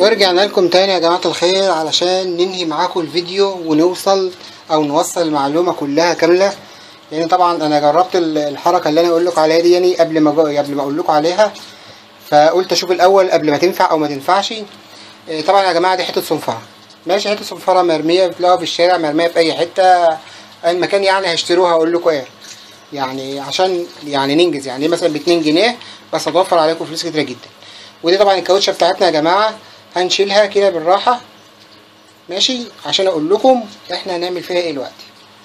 ورجعنا لكم تاني يا جماعة الخير علشان ننهي معاكم الفيديو ونوصل او نوصل المعلومة كلها كاملة لان طبعا انا جربت ال- الحركة اللي انا اقول لكم عليها دي يعني قبل ما جو- قبل ما اقول لكم عليها فقلت اشوف الاول قبل ما تنفع او ما تنفعش إيه، طبعا يا جماعة دي حتة صنفرة ماشي حتة صنفرة مرمية بتلاقوها في الشارع مرمية في اي حتة المكان يعني هشتروها اقول لكم ايه يعني عشان يعني ننجز يعني مثلا ب 2 جنيه بس هتوفر عليكم فلوس كتيرة جدا ودي طبعا الكاوتشة بتاعتنا يا جماعة هنشيلها كده بالراحة ماشي عشان اقول لكم احنا هنعمل فيها ايه دلوقتي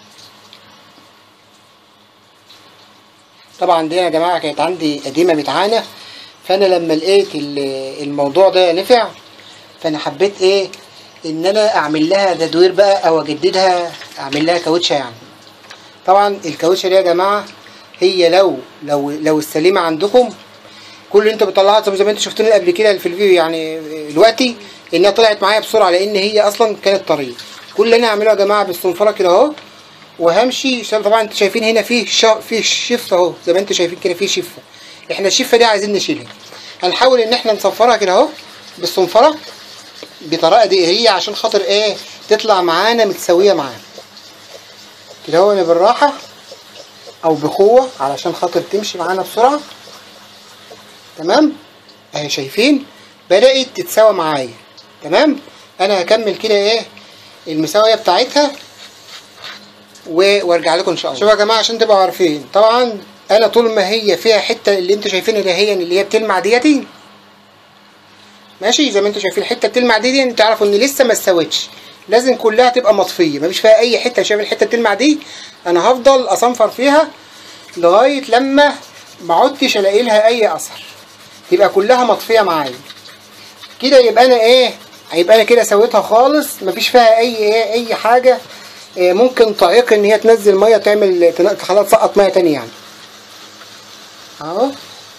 طبعا دي يا جماعة كانت عندي قديمة بتعانى فانا لما لقيت ال- الموضوع ده نفع فانا حبيت ايه ان انا اعمل لها تدوير بقى او اجددها اعمل لها كاوتشة يعني طبعا الكاوتشة دي يا جماعة هي لو لو لو السليمة عندكم كل اللي انتوا بتطلعوها زي ما انتوا شفتوني قبل كده في الفيديو يعني دلوقتي انها طلعت معايا بسرعه لان هي اصلا كانت طريه كل اللي انا هعمله يا جماعه بالصنفره كده اهو وهمشي عشان طبعا انتوا شايفين هنا فيه شا... فيه شفه اهو زي ما انتوا شايفين كده فيه شفه احنا الشفه دي عايزين نشيلها هنحاول ان احنا نصفرها كده اهو بالصنفره بطريقه دي هي عشان خاطر ايه تطلع معانا متساويه معانا كده اهو بالراحه او بقوه علشان خاطر تمشي معانا بسرعه تمام اهي شايفين بدأت تتساوى معايا تمام انا هكمل كده ايه المساوية بتاعتها و- وارجع لكم ان شاء الله شوفوا يا جماعة عشان تبقوا عارفين طبعا انا طول ما هي فيها حتة اللي انتوا شايفينها اللي هي اللي هي بتلمع ديتي ماشي زي ما انتوا شايفين الحتة بتلمع دي, دي تعرفوا ان لسه ما استوتش لازم كلها تبقى مطفية مفيش فيها اي حتة شايف الحتة بتلمع دي انا هفضل اصنفر فيها لغاية لما ما عدتش الاقي لها اي اثر تبقى كلها مطفيه معايا كده يبقى انا ايه هيبقى انا كده سويتها خالص مفيش فيها اي ايه اي حاجه إيه ممكن تعيق ان هي تنزل ميه تعمل تن- تخليها تسقط ميه تاني يعني اهو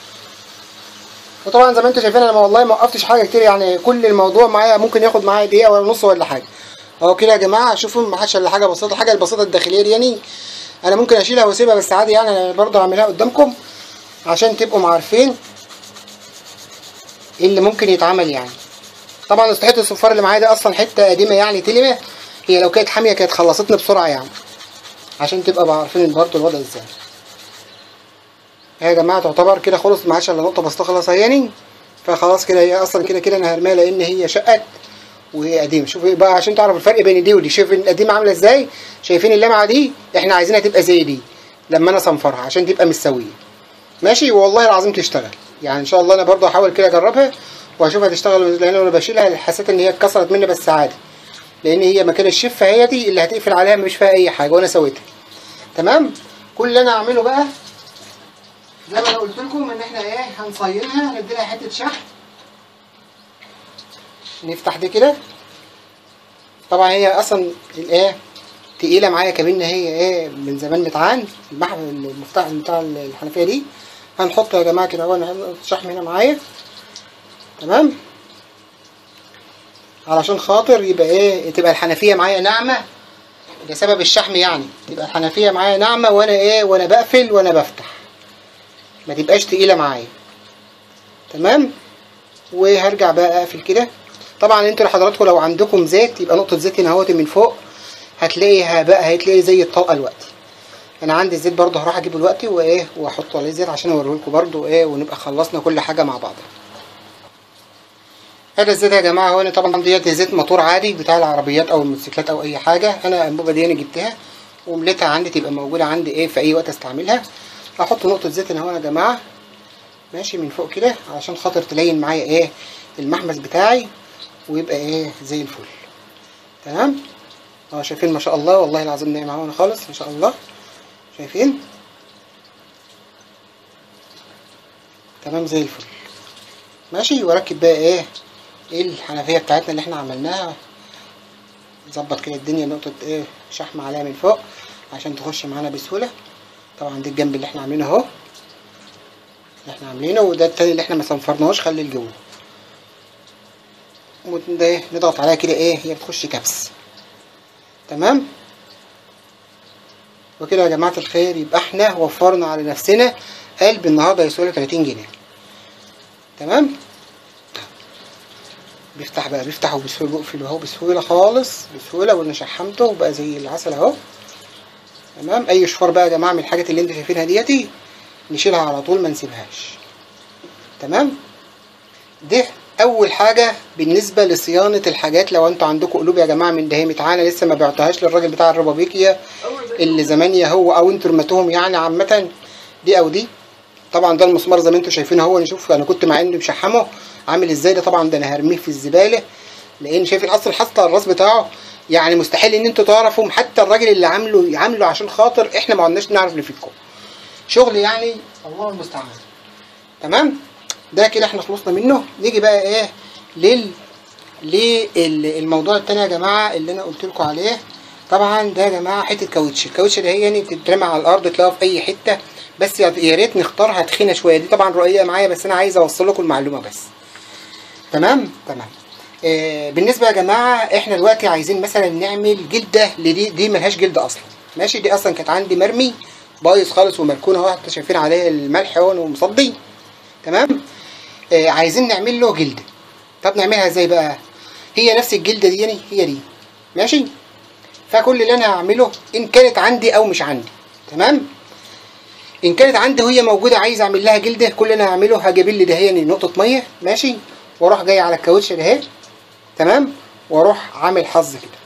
وطبعا زي ما انتوا شايفين انا والله ما وقفتش حاجه كتير يعني كل الموضوع معايا ممكن ياخد معايا دقيقه ولا نص ولا حاجه اهو كده يا جماعه شوفوا ما حدش الا حاجه بسيطه الحاجه البسيطه الداخليه دي يعني انا ممكن اشيلها واسيبها بس عادي يعني انا برضه هعملها قدامكم عشان تبقوا عارفين ايه اللي ممكن يتعمل يعني طبعا حته الصفار اللي معايا ده اصلا حته قديمه يعني تلمه هي لو كانت حاميه كانت خلصتني بسرعه يعني عشان تبقى بقى عارفين برضه الوضع ازاي يا جماعه تعتبر كده خلص معاش الا نقطه بس تخلص يعني فخلاص كده هي اصلا كده كده انا هرميها لان هي شقت وهي قديمه شوفوا بقى عشان تعرف الفرق بين دي ودي شايفين القديمه عامله ازاي شايفين اللمعه دي احنا عايزينها تبقى زي دي لما انا اصنفرها عشان تبقى مستويه ماشي والله العظيم تشتغل يعني ان شاء الله انا برضه هحاول كده اجربها واشوفها تشتغل لان انا بشيلها حسيت ان هي اتكسرت مني بس عادي لان هي مكان الشفه هي دي اللي هتقفل عليها مش فيها اي حاجه وانا سويتها تمام كل اللي انا اعمله بقى زي ما انا قلت لكم ان احنا ايه هنصينها ندي لها حته شحن نفتح دي كده طبعا هي اصلا الايه تقيله معايا كمان هي ايه من زمان متعان المح- المفتاح بتاع الحنفيه دي هنحط يا جماعه كده اهو نحط شحم هنا معايا تمام علشان خاطر يبقى ايه تبقى الحنفيه معايا ناعمه ده سبب الشحم يعني تبقى الحنفيه معايا ناعمه وانا ايه وانا بقفل وانا بفتح ما تبقاش تقيله معايا تمام وهرجع بقى اقفل كده طبعا انتوا حضراتكم لو عندكم زيت يبقى نقطه زيت هنا اهوت من فوق هتلاقيها بقى هتلاقي زي الطلقه دلوقتي انا عندي الزيت برضه هروح اجيبه دلوقتي وايه واحط عليه زيت عشان اوريه لكم برضه ايه ونبقى خلصنا كل حاجه مع بعض هذا الزيت يا جماعه هو انا طبعا ديت زيت موتور عادي بتاع العربيات او الموتوسيكلات او اي حاجه انا الانبوبه دي انا جبتها ومليتها عندي تبقى موجوده عندي ايه في اي وقت استعملها احط نقطه زيت هنا اهو يا جماعه ماشي من فوق كده علشان خاطر تلين معايا ايه المحمس بتاعي ويبقى ايه زي الفل تمام اه شايفين ما شاء الله والله العظيم نايم معانا خالص ما شاء الله شايفين تمام زي الفل ماشي واركب بقى ايه ايه الحنفيه بتاعتنا اللي احنا عملناها نظبط كده الدنيا نقطه ايه شحم عليها من فوق عشان تخش معانا بسهوله طبعا دي الجنب اللي احنا عاملينه اهو اللي احنا عاملينه وده التاني اللي احنا ما صنفرناهوش خلي لجوه وده ايه نضغط عليها كده ايه هي بتخش كبس تمام وكده يا جماعة الخير يبقى احنا وفرنا على نفسنا قلب النهارده يسوي 30 جنيه تمام بيفتح بقى بيفتح وبسهوله بيقفل اهو بسهوله خالص بسهوله وانا شحمته وبقى زي العسل اهو تمام اي شفار بقى يا جماعه من الحاجات اللي انتوا شايفينها ديتي نشيلها على طول ما نسيبهاش تمام ده اول حاجه بالنسبه لصيانه الحاجات لو انتوا عندكم قلوب يا جماعه من دهيمه عانه لسه ما بعتهاش للراجل بتاع الربابيكيا اللي زمان يا هو او انتوا رميتوهم يعني عامه دي او دي طبعا ده المسمار زي ما انتوا شايفين اهو نشوف انا كنت مع اني مشحمه عامل ازاي ده طبعا ده انا هرميه في الزباله لان شايفين اصلا حتى الراس بتاعه يعني مستحيل ان انتوا تعرفوا حتى الراجل اللي عامله عامله عشان خاطر احنا ما عدناش نعرف نفيدكم شغل يعني الله المستعان تمام ده كده احنا خلصنا منه نيجي بقى ايه لل للموضوع التاني يا جماعه اللي انا قلت لكم عليه طبعا ده يا جماعه حته كاوتش الكاوتش ده هي يعني بتترمى على الارض تلاقوها في اي حته بس يا ريت نختارها تخينه شويه دي طبعا رؤيه معايا بس انا عايز اوصل لكم المعلومه بس تمام تمام آه بالنسبه يا جماعه احنا دلوقتي عايزين مثلا نعمل جلده لدي دي ملهاش جلده اصلا ماشي دي اصلا كانت عندي مرمي بايظ خالص ومركون اهو حتى شايفين عليه الملح اهو ومصدي تمام آه عايزين نعمل له جلده طب نعملها ازاي بقى هي نفس الجلده دي يعني هي دي ماشي فكل اللي انا هعمله ان كانت عندي او مش عندي تمام ان كانت عندي وهي موجوده عايز اعمل لها جلده كل اللي انا هعمله هجيب لي دهيا نقطه ميه ماشي واروح جاي على الكاوتش ده اهي تمام واروح عامل حظ كده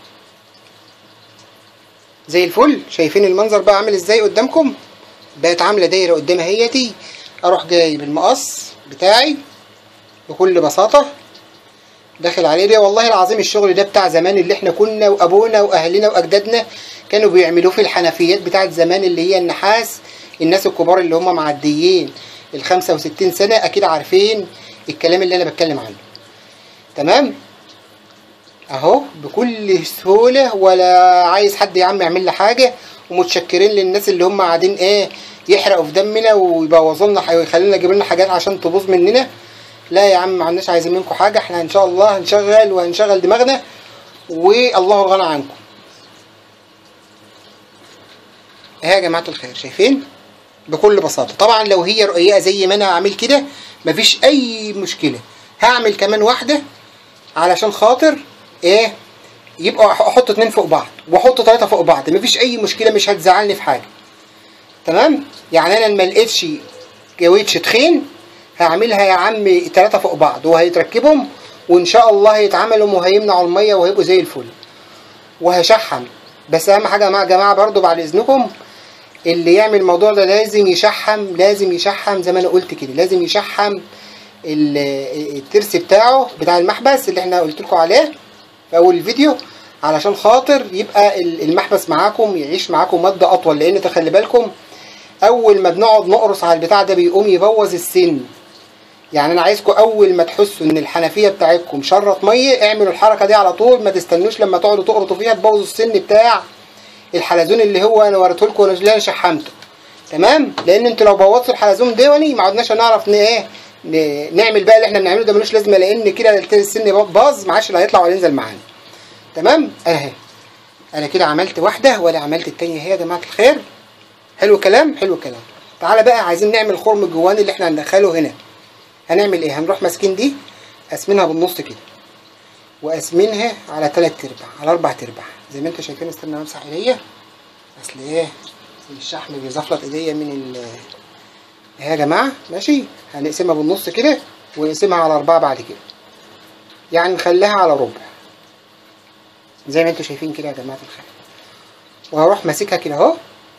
زي الفل شايفين المنظر بقى عامل ازاي قدامكم بقت عامله دايره قدامي اهيتي اروح جاي بالمقص بتاعي بكل بساطه داخل عليه ده والله العظيم الشغل ده بتاع زمان اللي احنا كنا وابونا واهلنا واجدادنا كانوا بيعملوه في الحنفيات بتاعت زمان اللي هي النحاس الناس الكبار اللي هم معديين ال 65 سنه اكيد عارفين الكلام اللي انا بتكلم عنه تمام اهو بكل سهوله ولا عايز حد يا عم يعمل لي حاجه ومتشكرين للناس اللي هم قاعدين ايه يحرقوا في دمنا ويبوظوا لنا ويخلونا يجيب لنا حاجات عشان تبوظ مننا لا يا عم ما عندناش عايزين منكم حاجه احنا ان شاء الله هنشغل وهنشغل دماغنا والله غنى عنكم اهي يا جماعه الخير شايفين بكل بساطه طبعا لو هي رقيقه زي ما انا عامل كده مفيش اي مشكله هعمل كمان واحده علشان خاطر ايه يبقى احط اتنين فوق بعض واحط تلاته فوق بعض مفيش اي مشكله مش هتزعلني في حاجه تمام يعني انا ما لقيتش كاوتش تخين هعملها يا عم تلاته فوق بعض وهيتركبهم وان شاء الله هيتعملوا وهيمنعوا الميه وهيبقوا زي الفل وهشحم بس اهم حاجه يا جماعه برضو بعد اذنكم اللي يعمل الموضوع ده لازم يشحم لازم يشحم زي ما انا قلت كده لازم يشحم الترس بتاعه بتاع المحبس اللي احنا قلت لكم عليه في اول الفيديو علشان خاطر يبقى المحبس معاكم يعيش معاكم مده اطول لان تخلي بالكم اول ما بنقعد نقرص على البتاع ده بيقوم يبوظ السن يعني انا عايزكم اول ما تحسوا ان الحنفيه بتاعتكم شرط ميه اعملوا الحركه دي على طول ما تستنوش لما تقعدوا تقرطوا فيها تبوظوا السن بتاع الحلزون اللي هو انا وريته لكم اللي انا شحمته تمام لان انتوا لو بوظتوا الحلزون دوني ما عدناش هنعرف ايه نعمل بقى اللي احنا بنعمله ده ملوش لازمه لان كده السن باظ ما عادش لا هيطلع ولا ينزل معانا تمام اهي انا كده عملت واحده ولا عملت التانيه اهي يا جماعه الخير حلو كلام حلو كلام تعالى بقى عايزين نعمل خرم الجواني اللي احنا هندخله هنا هنعمل ايه هنروح ماسكين دي قاسمينها بالنص كده وقاسمينها على تلات ارباع على اربع ارباع زي ما انتوا شايفين استنى امسح ايديا اصل ايه الشحم بيزفلط ايديا من ال اهي يا جماعه ماشي هنقسمها بالنص كده ونقسمها على اربعه بعد كده يعني نخليها على ربع زي ما انتوا شايفين كده يا جماعه الخير وهروح ماسكها كده اهو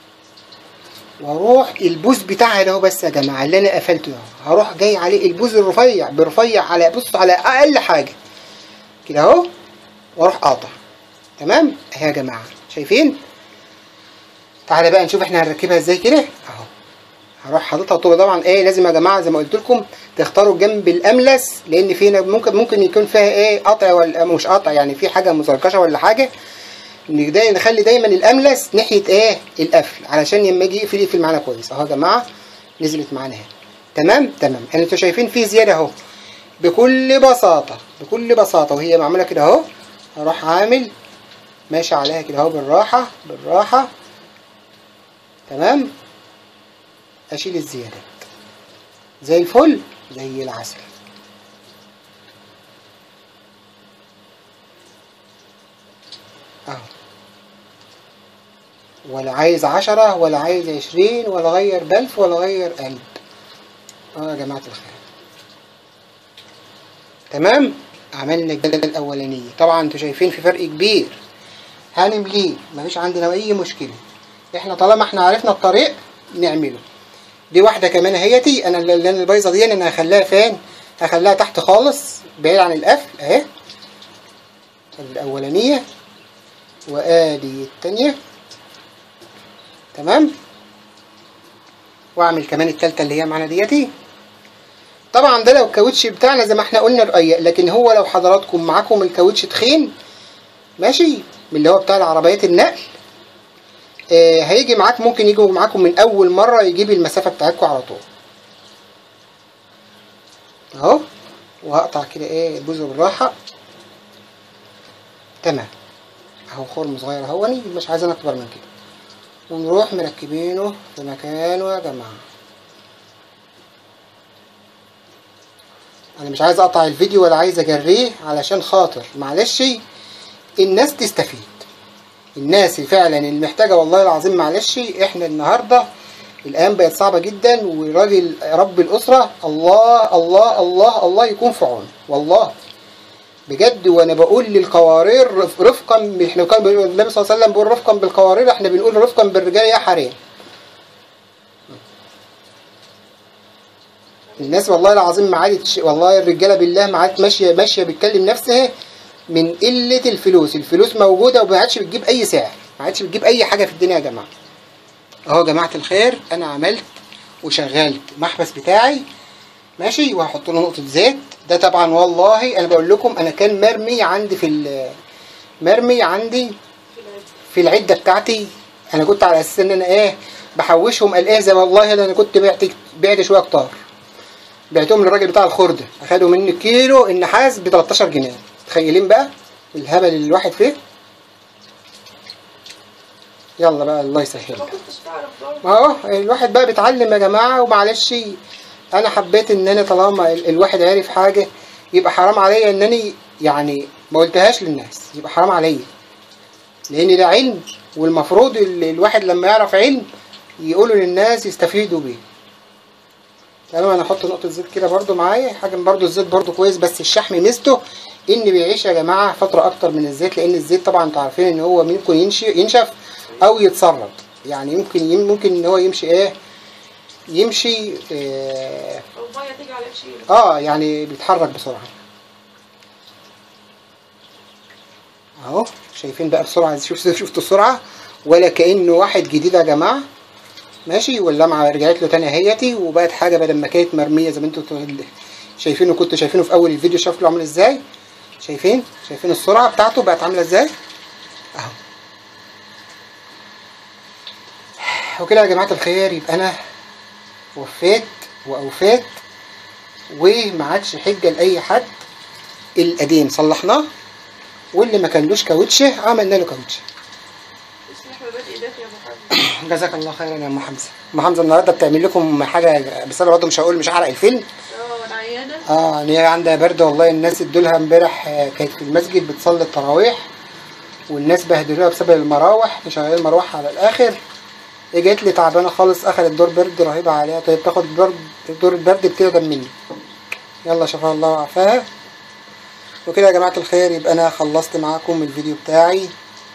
واروح البوز بتاعها ده بس يا جماعه اللي انا قفلته ده هروح جاي عليه البوز الرفيع برفيع على بص على اقل حاجه كده اهو واروح قاطع تمام اهي يا جماعه شايفين تعالى بقى نشوف احنا هنركبها ازاي كده اهو هروح حاططها طول طبعا ايه لازم يا جماعه زي ما قلت لكم تختاروا الجنب الاملس لان في ممكن ممكن يكون فيها ايه قطع ولا مش قطع يعني في حاجه مزركشه ولا حاجه دايما نخلي دايما الاملس ناحيه ايه القفل علشان لما يجي يقفل يقفل معانا كويس اهو يا جماعه نزلت معانا اهي تمام تمام يعني انتوا شايفين في زياده اهو بكل بساطه بكل بساطه وهي معموله كده اهو هروح عامل ماشي عليها كده اهو بالراحه بالراحه تمام اشيل الزيادات زي الفل زي العسل اهو ولا عايز عشرة ولا عايز عشرين ولا غير بلف ولا غير قلب اه يا جماعة الخير تمام عملنا الجلة الأولانية طبعا انتوا شايفين في فرق كبير هنمليه مفيش عندنا أي مشكلة احنا طالما احنا عرفنا الطريق نعمله دي واحدة كمان اهيتي انا اللي انا البايظة دي انا هخليها فين هخليها تحت خالص بعيد عن القفل اهي الأولانية وآدي التانية تمام واعمل كمان التالتة اللي هي معانا ديتي طبعا ده لو الكاوتش بتاعنا زي ما احنا قلنا رقيق لكن هو لو حضراتكم معاكم الكاوتش تخين ماشي من اللي هو بتاع العربيات النقل آه هيجي معاك ممكن يجي معاكم من اول مرة يجيب المسافة بتاعتكم على طول اهو وهقطع كده ايه الجزء بالراحة تمام اهو خرم صغير اهوني مش عايزين اكبر من كده ونروح مركبينه في مكانه يا جماعة انا مش عايز اقطع الفيديو ولا عايز اجريه علشان خاطر معلش الناس تستفيد الناس فعلا اللي محتاجة والله العظيم معلش احنا النهاردة الايام بقت صعبة جدا والراجل رب الاسرة الله الله الله الله يكون في عونه والله بجد وانا بقول للقوارير رف- رفقا احنا كان بيقول النبي صلى الله عليه وسلم بيقول رفقا بالقوارير احنا بنقول رفقا بالرجال يا حريم الناس والله العظيم ما عادت والله الرجاله بالله ما عادت ماشيه ماشيه بتكلم نفسها من قله الفلوس الفلوس موجوده وما عادش بتجيب اي سعر ما عادش بتجيب اي حاجه في الدنيا يا جماعه اهو يا جماعه الخير انا عملت وشغلت محبس بتاعي ماشي وهحط له نقطه زيت ده طبعا والله انا بقول لكم انا كان مرمي عندي في ال- مرمي عندي في العده بتاعتي انا كنت على اساس ان انا ايه بحوشهم قال ايه زي والله ده انا كنت بعت بعت شويه كتار بعتهم للراجل بتاع الخردة اخدوا مني كيلو النحاس ب 13 جنيه متخيلين بقى الهبل اللي الواحد فيه يلا بقى الله يسهل ما كنتش تعرف برضه ما هو الواحد بقى بيتعلم يا جماعة ومعلش انا حبيت ان انا طالما ال- الواحد عارف حاجة يبقى حرام عليا انني يعني ما قلتهاش للناس يبقى حرام عليا لان ده علم والمفروض ال- الواحد لما يعرف علم يقوله للناس يستفيدوا بيه تمام انا احط نقطة زيت كده برضو معايا حاجة برضو الزيت برضو كويس بس الشحم ميزته ان بيعيش يا جماعة فترة اكتر من الزيت لان الزيت طبعا انتوا عارفين ان هو ممكن ينشي ينشف او يتسرب يعني يمكن يم- ممكن ان هو يمشي ايه يمشي آه, او ميه تيجي على تشيله اه يعني بيتحرك بسرعة اهو شايفين بقى بسرعة شوف شفتوا السرعة ولا كأنه واحد جديد يا جماعة ماشي واللمعة رجعت له تاني اهيتي وبقت حاجة بدل ما كانت مرمية زي ما انتوا تو- شايفينه كنتوا شايفينه في اول الفيديو شكله عامل ازاي شايفين شايفين السرعة بتاعته بقت عاملة ازاي اهو وكده يا جماعة الخير يبقى انا وفيت واوفيت وما عادش حجة لأي حد القديم صلحناه واللي ما كانلوش كاوتشه عملنا له كاوتشه اسمح ببدء ايدك يا ابو حمد جزاك الله خيرا يا ام حمزه ام حمزه النهارده بتعمل لكم حاجه بس انا برضه مش هقول مش هحرق الفيلم اه العياده اه ان هي عندها برد والله الناس ادولها امبارح آه، كانت في المسجد بتصلي التراويح والناس بهدلوها بسبب المراوح مشغلين المروحه على الاخر هي جت لي تعبانه خالص اخدت دور برد رهيبه عليها طيب تاخد برد دور البرد بتقدم مني يلا شفاها الله وعافاها وكده يا جماعه الخير يبقى انا خلصت معاكم الفيديو بتاعي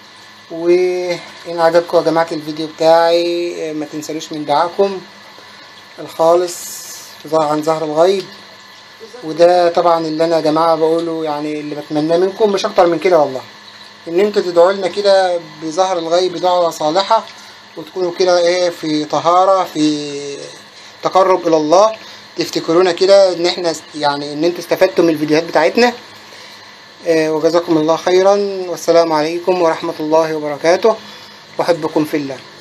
وإن عجبكم يا جماعة الفيديو بتاعي آه، ما تنسلوش من دعاكم الخالص في ظهر عن ظهر الغيب وده طبعا اللي انا يا جماعة بقوله يعني اللي بتمناه منكم مش اكتر من كده والله ان انتوا تدعوا لنا كده بظهر الغيب دعوة صالحة وتكونوا كده ايه في طهارة في تقرب الى الله تفتكرونا كده ان احنا يعني ان انتوا استفدتوا من الفيديوهات بتاعتنا آه، وجزاكم الله خيرا والسلام عليكم ورحمة الله وبركاته وأحبكم في الله